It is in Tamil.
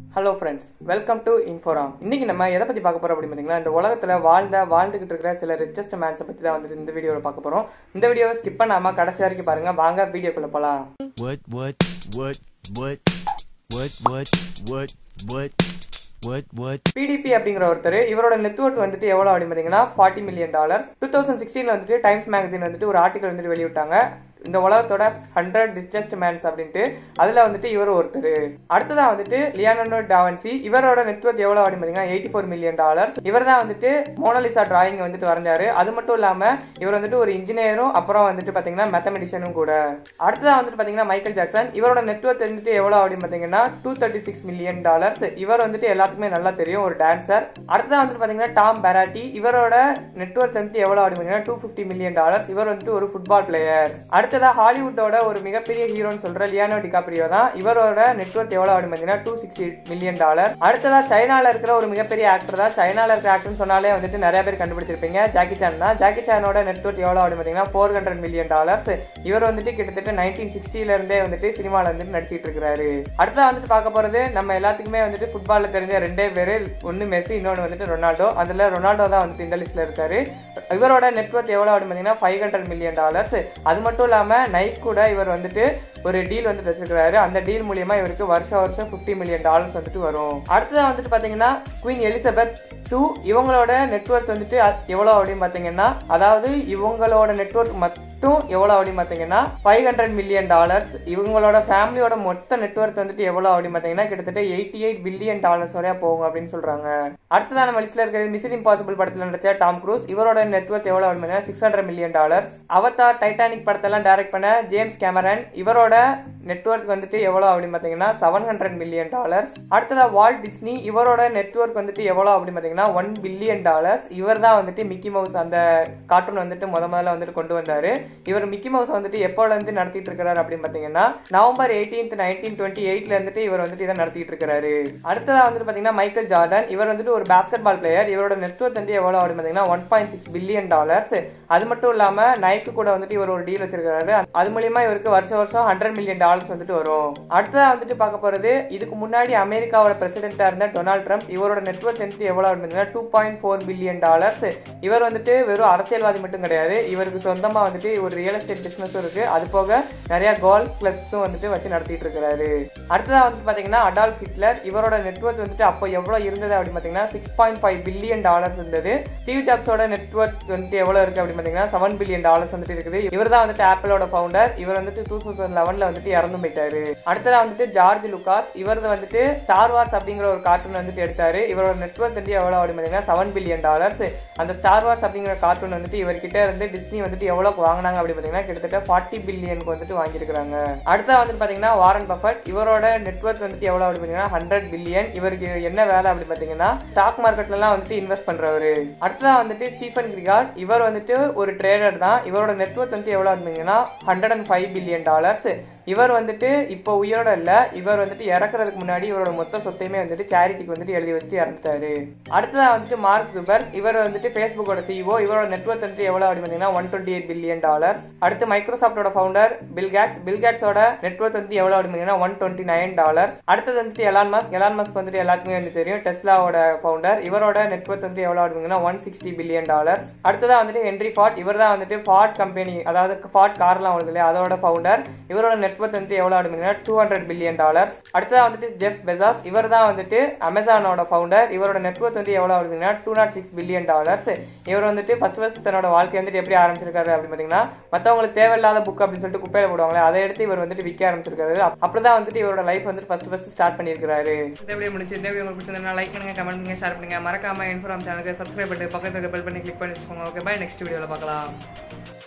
ஹலோ ஃப்ரெண்ட்ஸ் வெல்கம் டு இன்ஃபோராம் இன்னைக்கு நம்ம எதை பத்தி பார்க்க போறோம் அப்படின்னு பார்த்தீங்கன்னா இந்த உலகத்துல வாழ்ந்த வாழ்ந்துகிட்டு இருக்கிற சில ரிச்சஸ்ட் மேன்ஸை பத்தி தான் வந்துட்டு இந்த வீடியோவில் பார்க்க போறோம் இந்த வீடியோவை ஸ்கிப் பண்ணாம கடைசி வரைக்கும் பாருங்க வாங்க வீடியோக்குள்ள போலாம் What, what, what, what, what, what, what, what, what, what? பிடிபி அப்படிங்கிற ஒருத்தர் இவரோட நெட்ஒர்க் வந்துட்டு எவ்வளவு அப்படின்னு பார்த்தீங்கன்னா forty million dollars two thousand சிக்ஸ்டீன்ல வந்துட்டு டைம்ஸ் மேகசின் வந்துட்டு ஒரு ஆர்டிகல் வந்துட்டு வெளியிட்டாங்க இந்த உலகத்தோட ஹண்ட்ரட் டிஸ்டஸ்ட் மேன்ஸ் அப்படின்ட்டு அதுல வந்துட்டு இவர் ஒருத்தர் அடுத்ததா வந்துட்டு லியானோ டாவன்சி இவரோட நெட்ஒர்க் எவ்வளவு அப்படின்னு பார்த்தீங்கன்னா எயிட்டி ஃபோர் மில்லியன் டாலர்ஸ் இவர் தான் வந்துட்டு மோனலிசா டிராயிங் வந்துட்டு வரைஞ்சாரு அது மட்டும் இல்லாம இவர் வந்துட்டு ஒரு இன்ஜினியரும் அப்புறம் வந்துட்டு பாத்தீங்கன்னா மேத்தமெட்டிஷியனும் கூட அடுத்ததா வந்துட்டு பாத்தீங்கன்னா மைக்கேல் ஜாக்சன் இவரோட நெட்ஒர்க் வந்துட்டு எவ்வளவு அப்படின்னு பாத்தீங்கன்னா two thirty six million dollars இவர் வந்துட்டு எல்லாத்துக்குமே நல்லா தெரியும் ஒரு டான்சர் அடுத்ததா வந்துட்டு பாத்தீங்கன்னா டாம் பெராட்டி இவரோட நெட்ஒர்க் வந்துட்டு எவ்வளவு அப்படின்னு பாத்தீங்கன்னா டூ பிப்டி மில்லியன் டாலர்ஸ் இவர் வந்துட்டு ஒரு ஃபுட்பால் பிளேயர் அடுத்ததா ஹாலிவுட்டோட ஒரு மிகப்பெரிய ஹீரோன்னு சொல்ற லியானோ டிகாப்ரியோ தான் இவரோட நெட்ஒர்க் எவ்வளவு அப்படின்னு பாத்தீங்கன்னா டூ சிக்ஸ்டி மில்லியன் டாலர்ஸ் அடுத்ததா சைனால இருக்கிற ஒரு மிகப்பெரிய ஆக்டர் தான் சைனால இருக்கிற ஆக்டர்னு சொன்னாலே வந்துட்டு நிறைய பேர் கண்டுபிடிச்சிருப்பீங்க ஜாக்கி சான் தான் ஜாக்கி சானோட நெட்ஒர்க் எவ்வளவு அப்படின்னு பாத்தீங்கன்னா ஃபோர் ஹண்ட்ரட் மில்லியன் டாலர்ஸ் இவர் வந்துட்டு கிட்டத்தட்ட நைன்டீன் சிக்ஸ்டில இருந்தே வந்துட்டு சினிமால வந்துட்டு நடிச்சிட்டு இருக்காரு அடுத்தா வந்துட்டு பார்க்க போறது நம்ம எல்லாத்துக்குமே வந்துட்டு ஃபுட்பால்ல தெரிஞ்ச ரெண்டே பேரு ஒன்னு மெஸ்ஸி இன்னொன்னு வந்துட்டு ரொனால்டோ அதுல ரொனால்டோ தான் வந்துட்டு இந்த லிஸ்ட்ல இருக்காரு இவரோட நெட்ஒர்க் எவ்வளவு அப்படின்னு பாத்தீங்கன்னா ஃபைவ் ஹண்ட்ரட் மில்லியன் டாலர்ஸ் அது மட்டும் இல்லாம நைக் கூட இவர் வந்துட்டு ஒரு டீல் வந்துட்டு வச்சிருக்காரு அந்த டீல் மூலியமா இவருக்கு வருஷம் வருஷம் 50 மில்லியன் டாலர்ஸ் வந்துட்டு வரும் அடுத்ததா வந்துட்டு பாத்தீங்கன்னா குயின் எலிசபெத் டூ இவங்களோட நெட்ஒர்க் வந்துட்டு அ- எவ்வளவு அப்படின்னு பாத்தீங்கன்னா அதாவது இவங்களோட நெட்ஒர்க் மட்டும் எவ்வளவு அப்படின்னு பாத்தீங்கன்னா ஃபைவ் ஹண்ட்ரட் மில்லியன் டாலர்ஸ் இவங்களோட ஃபேமிலியோட மொத்த நெட்ஒர்க் வந்துட்டு எவ்வளவு அப்படின்னு பாத்தீங்கன்னா கிட்டத்தட்ட எயிட்டி எயிட் பில்லியன் டாலர்ஸ் வரையா போகும் அப்படின்னு சொல்றாங்க அடுத்ததான் நம்ம லிஸ்ட்ல இருக்கிறது மிஷன் இம்பாசிபிள் படத்துல நடிச்ச டாம் க்ரூஸ் இவரோட நெட்ஒர்க் எவ்வளவு அப்படின்னு six hundred million dollars Avatar Titanic படத்தெல்லாம் டைரக்ட் பண்ண ஜேம்ஸ் கேமரன் இவரோட நெட்ஒர்க் வந்துட்டு எவ்வளவு அப்படின்னு பாத்தீங்கன்னா செவன் ஹண்ட்ரட் மில்லியன் டாலர்ஸ் அடுத்ததா வால்ட் டிஸ்னி இவரோட நெட்ஒர்க் வந்துட்டு எவ்வளவு அப்படின்னு பாத்தீங்கன்னா ஒன் பில்லியன் டாலர்ஸ் இவர் தான் வந்துட்டு மிக்கி மவுஸ் அந்த கார்ட்டூன் வந்துட்டு முத முதல்ல வந்துட்டு கொண்டு வந்தாரு இவர் மிக்கி மவுஸ் வந்துட்டு எப்போல இருந்து நடத்திட்டு இருக்காரு அப்படின்னு பாத்தீங்கன்னா நவம்பர் எயிட்டீன்த் நைன்டீன் டுவெண்ட்டி எயிட்ல இருந்துட்டு இவர் வந்துட்டு இதை நடத்திட்டு இருக்காரு அடுத்ததா வந்துட்டு பாத்தீங்கன்னா மைக்கேல் ஜார்டன் இவர் வந்துட்டு ஒரு பாஸ்கெட் பால் பிளேயர் இவரோட நெட்ஒர்க் வந்து எவ்வளவு அப்படின்னு பாத்தீங்கன்னா one point six billion dollars அது மட்டும் இல்லாம நைக்கு கூட வந்துட்டு இவர் ஒரு டீல் வச்சிருக்காரு அது மூலியமா இவருக்கு வருஷம் வருஷம் ஹண்ட்ரட் மில்லியன் டாலர்ஸ் வந்துட்டு வரும் அடுத்ததா வந்துட்டு பார்க்க போறது இதுக்கு முன்னாடி அமெரிக்காவோட பிரசிடென்டா இருந்த டொனால்ட் ட்ரம்ப் இவரோட நெட்ஒர்க் வந்துட்டு எவ்வளவு அப்படின்னா two point four billion dollars இவர் வந்துட்டு வெறும் அரசியல்வாதி மட்டும் கிடையாது இவருக்கு சொந்தமா வந்துட்டு ஒரு ரியல் எஸ்டேட் பிசினஸும் இருக்கு அது போக நிறைய கோல்ஃப் கிளப்ஸும் வந்துட்டு வச்சு நடத்திட்டு இருக்காரு அடுத்ததா வந்துட்டு பாத்தீங்கன்னா அடால்ஃப் ஹிட்லர் இவரோட நெட்ஒர்க் வந்துட்டு அப்போ எவ்வளவு இருந்தது அப்படின்னு பாத்தீங்கன்னா six point five billion dollars இருந்தது ஸ்டீவ் ஜாப்ஸோட நெட்ஒர்க் வந்துட்டு எவ்வளவு இருக்கு அப்படின்னு பாத்தீங்கன்னா செவன் பில்லியன் டாலர்ஸ் வந்துட்டு இருக்குது இவர் தான் வந்துட்டு ஆப்பிளோட ஃபவுண்டர் இவர் வந்துட்டு டூ தௌசண்ட் லெவன்ல வந்துட்டு இறந்து போயிட்டாரு அடுத்ததா வந்துட்டு ஜார்ஜ் லுகாஸ் இவர் வந்துட்டு ஸ்டார் வார்ஸ் அப்படிங்கிற ஒரு கார்ட்டூன் வந்துட்டு எடுத்தாரு இவரோட நெட்ஒர்க் வந்துட்டு எவ்வளவு அப்படின்னு பாத்தீங்கன்னா செவன் பில்லியன் டாலர்ஸ் அந்த ஸ்டார் வார்ஸ் அப்படிங்கிற கார்ட்டூன் வந்துட்டு இவர்கிட்ட இருந்து டிஸ்னி வந்துட்டு எவ்வளவு வாங்கினாங்க அப்படின்னு பாத்தீங்கன்னா கிட்டத்தட்ட ஃபார்ட்டி பில்லியனுக்கு வந்துட்டு வாங்கியிருக்காங்க அடுத்தா வந்துட்டு பாத்தீங்கன்னா வாரன் பஃபட் இவரோட நெட்ஒர்க் வந்துட்டு எவ்வளவு அப்படின்னு பாத்தீங்கன்னா ஹண்ட்ரட் பில்லியன் இவருக்கு என்ன வேலை அப்படின்னு பாத்தீங்கன்னா ஸ்டாக் மார்க்கெட்ல எல்லாம் வந்துட்டு இன்வெஸ்ட் பண்றவரு அடுத்ததா வந்துட்டு ஸ்டீஃபன் கிரிகார்ட் இவர் வந்துட்டு ஒரு ட்ரேடர் தான் இவரோட நெட்ஒர்க் வந்துட்டு எவ்வளவு அப்படிங்கன்னா hundred and five billion dollars இவர் வந்துட்டு இப்போ உயிரோட இல்ல இவர் வந்துட்டு இறக்குறதுக்கு முன்னாடி இவரோட மொத்த சொத்தையுமே வந்துட்டு சேரிட்டிக்கு வந்துட்டு எழுதி வச்சுட்டு இறந்துட்டாரு அடுத்ததா வந்துட்டு மார்க் ஜுபர் இவர் வந்துட்டு ஃபேஸ்புக்கோட சிஇஓ இவரோட நெட்ஒர்க் வந்துட்டு எவ்வளவு அப்படின்னு பாத்தீங்கன்னா one twenty eight billion dollars அடுத்து மைக்ரோசாஃப்டோட ஃபவுண்டர் பில் கேட்ஸ் பில் கேட்ஸோட நெட்ஒர்க் வந்து எவ்வளவு அப்படின்னு பாத்தீங்கன்னா ஒன் டுவெண்ட்டி நைன் டாலர்ஸ் அடுத்தது வந்துட்டு எலான் மாஸ்க் எலான் மாஸ்க் வந்துட்டு எல்லாத்துக்குமே வந்து தெரியும் டெஸ்லாவோட ஃபவுண்டர் இவரோட நெட்ஒர்க் வந்து எவ்வளவு அப்படிங்கன்னா ஒன் சிக்ஸ்டி பில்லியன் டாலர்ஸ் அடுத்ததா வந்துட்டு ஹென்ரி ஃபார்ட் இவர் தான் வந்துட்டு ஃபார்ட் கம்பெனி அதாவது ஃபார்ட் கார்லாம் வருது இல்லையா அதோட ஃபவுண்டர் இவரோட நெட்ஒர்க் வந்துட்டு எவ்வளவு அப்படிங்கன்னா டூ ஹண்ட்ரட் பில்லியன் டாலர்ஸ் அடுத்ததா வந்துட்டு ஜெஃப் பெசாஸ் இவர் தான் வந்துட்டு அமேசானோட ஃபவுண்டர் இவரோட நெட்ஒர்க் வந்து எவ்வளவு அப்படின்னா two nought six billion dollars இவர் வந்துட்டு ஃபர்ஸ்ட் ஃபர்ஸ்ட் தன்னோட வாழ்க்கை வந்துட்டு எப்படி ஆரம்பிச்சிருக்காரு அப்படின்னு பாத்தீங்கன்னா மத்தவங்களுக்கு தேவையில்லாத புக் அப்படின்னு சொல்லிட்டு குப்பையில போடுவாங்களே அதை எடுத்து இவர் வந்துட்டு விற்க ஆரம்பிச்சிருக்காரு அப்~ அப்படிதான் வந்துட்டு இவரோட லைஃப் வந்துட்டு ஃபர்ஸ்ட் ஃபர்ஸ்ட் ஸ்டார்ட் பண்ணியிருக்காரு இந்த வீடியோ முடிச்சு இந்த வீடியோ உங்களுக்கு பிடிச்சிருந்தா லைக் பண்ணுங்க கமெண்ட் பண்ணுங்க ஷேர் பண்ணுங்க மறக்காம இன்ஃபார்ம் சேனலுக்கு சப்ஸ்கிரைப் பண்ணிட்டு பக்கத்துல பெல் பண்ணி கிளிக் பண்ணி வச்சுக்கோங்க ஓகே பை நெக்ஸ்ட் வீடியோல பார்க்கலாம்